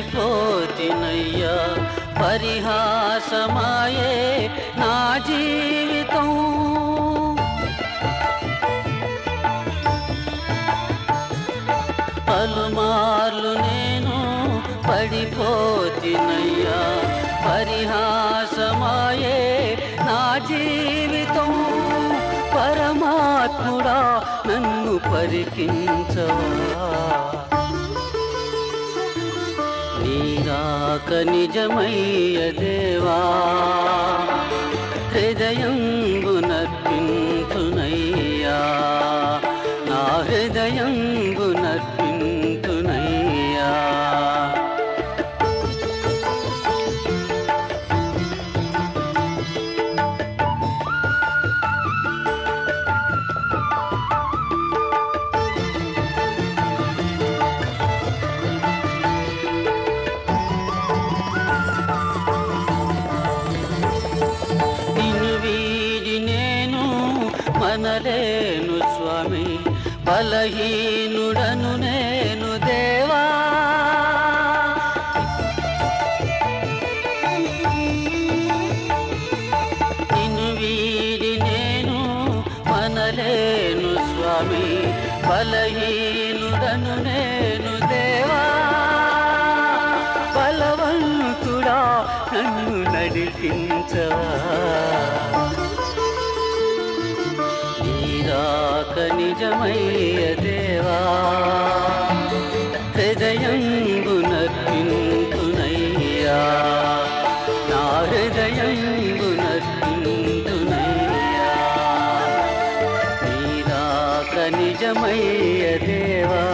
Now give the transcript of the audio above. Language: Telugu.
పడిపోతినయ్యా పరిహాసమాయే నా జీవితం పలుమార్లు నేను పడిపోతినయ్యా పరిహాసమాయే నా జీవితం పరమాత్ముడా నన్ను పరికించవా నీరాక నిజమయ్య దేవా హృదయంబునర్పింతునయ్యా నా హృదయంబునర్పింతునయ్యా నిన్ను వీడి నేను మనలేను స్వామి బలహీనుడను నేను దేవా నిన్ను వీడి నేను మనలేను స్వామి బలహీనుడను నేను దేవా బలవంతుడా నన్ను నడిపించవా నీరాక నిజమయ్య దేవా హృదయంబునర్పింతునయ్యా నా హృదయంబునర్పింతునయ్యా నీరాక నిజమయ్య దేవా